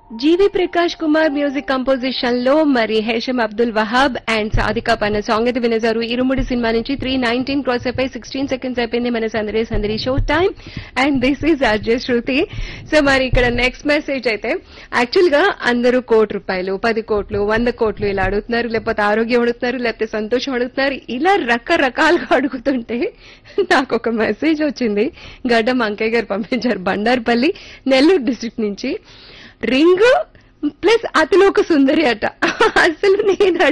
జీవి Prakash Kumar music composition లో మరి Hesham Abdul Wahab and Sadika పన్న సాంగ్ అయితే వినేశారు ఇరుముడి సినిమా నుంచి త్రీ నైన్టీన్ క్రాస్ అయిపోయి సిక్స్టీన్ సెకండ్స్ అయిపోయింది మన సందరి సందరి show time and this is R J Shruti so మరి ఇక్కడ నెక్స్ట్ మెసేజ్ అయితే యాక్చువల్ గా అందరూ కోటి రూపాయలు పది కోట్లు వంద కోట్లు ఇలా అడుగుతున్నారు లేకపోతే ఆరోగ్యం అడుగుతున్నారు లేకపోతే సంతోషం అడుగుతున్నారు ఇలా రకరకాలుగా అడుగుతుంటే నాకు ఒక మెసేజ్ వచ్చింది గడ్డం అంకయ్య గారు పంపించారు బండార్పల్లి నెల్లూరు డిస్ట్రిక్ట్ నుంచి రింగ్ ప్లస్ అతను ఒక సుందరి అట అసలు నేను